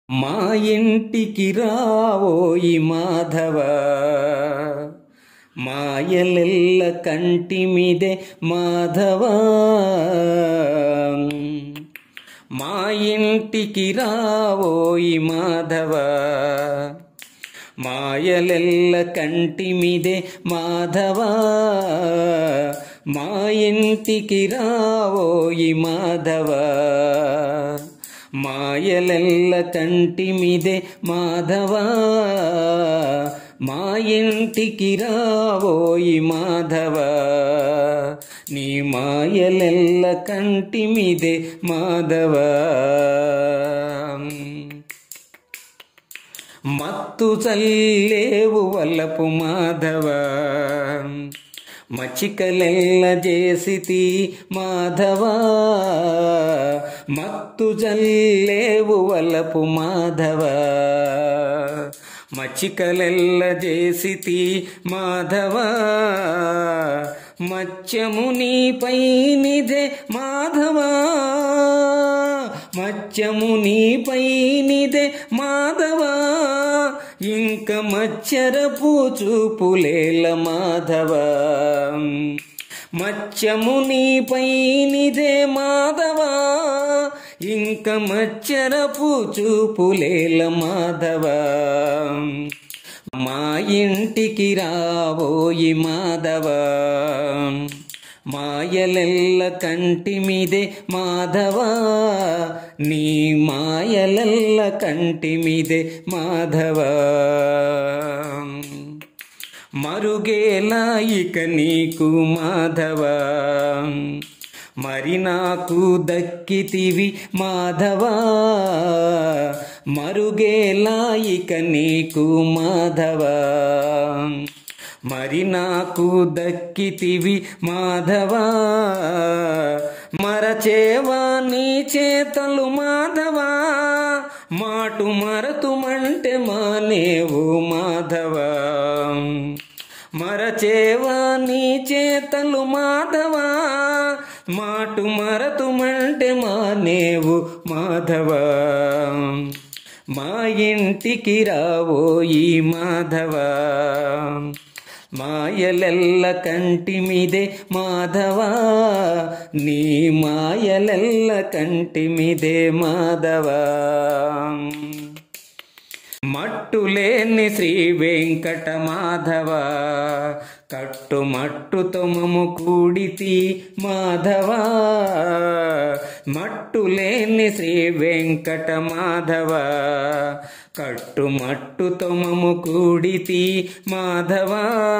మా ఇంటికి రావోయి మాధవ మాయలెల్ల కంటి మీదే మాధవ మా ఇంటికి రావోయి మాధవ మాయలెల్ల కంటి మీదే మాధవ మా ఇంటికి రావోయి మాధవ మాయలెల్ల కంటి మీదే మాధవ మా ఇంటికి రావోయి మాధవ నీ మాయలెల్ల కంటి మీదే మాధవ మత్తు చల్లేవు వల్లపు మాధవ మచ్చికలెల్ల చేసితి మాధవ మత్తు జల్లేవు వలపు మాధవ మచ్చికలెల్ల చేసితి మాధవ మత్స్యము నీపై నిదే మాధవ మత్స్యము నీపై నిదే మాధవ ఇంక మచ్చరపు చూపులేల మాధవ మత్స్యము నీపై నిదే మాధవ ఇంక మచ్చరపు చూపులేల మాధవ మా ఇంటికి రావోయి మాధవ మాయలెల్ల కంటి మీదే మాధవ నీ మాయలెల్ల కంటి మీదే మాధవ మరుగేలా ఇక నీకు మాధవ మరి నాకు దక్కితివి మాధవ మరుగేలా ఇక నీకు మాధవ మరి నాకు దక్కితివి మాధవ మరచేవా నీ చేతలు మాధవ మాటు మరతుమంటే మానేవు మాధవ మరచేవా నీ చేతలు మాధవ మాటు మరతుమంటే మానేవు మాధవ మా ఇంటికి రావోయి మాధవ మాయలెల్ల కంటి మీదే మాధవ నీ మాయలెల్ల కంటి మీదే మాధవ మట్టులేని శ్రీ వెంకట మాధవ కట్టుమట్టుతో మము కూడితి మాధవ మట్టులేని శ్రీ వెంకట మాధవ కట్టుమట్టుతో మము కూడితి మాధవ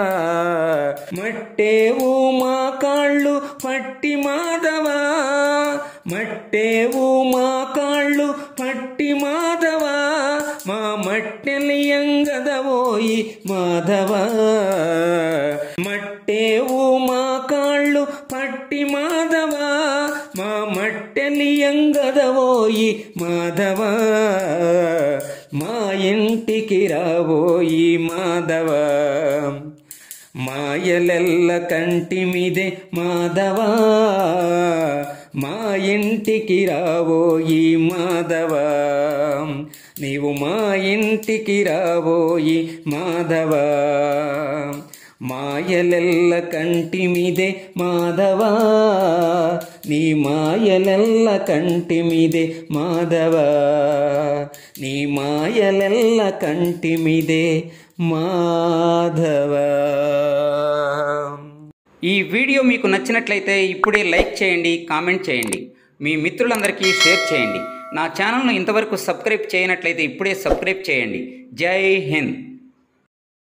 మట్టేవు మా కాళ్ళు పట్టి మాధవ మట్టేవు మా కాళ్ళు పట్టి మాధవ మా మట్టెలియంగదవోయి మాధవ మట్టేవు మా కాళ్ళు పట్టి మాధవ మా మట్టెలియంగదవోయి మాధవ మా ఇంటికి రావోయి మాధవ మాయలెల్ల కంటి మీదే మాధవ మా ఇంటికి రావోయి మాధవ నీవు మా ఇంటికి రావోయి మాధవ మాయలెల్ల కంటి మీదే మాధవ నీ మాయలెల్ల కంటి మీదే మాధవ నీ మాయలెల్ల కంటి మీదే మాధవ ఈ వీడియో మీకు నచ్చినట్లయితే ఇప్పుడే లైక్ చేయండి కామెంట్ చేయండి మీ మిత్రులందరికీ షేర్ చేయండి నా ఛానల్ను ఇంతవరకు సబ్స్క్రైబ్ చేయనట్లయితే ఇప్పుడే సబ్స్క్రైబ్ చేయండి జై హింద్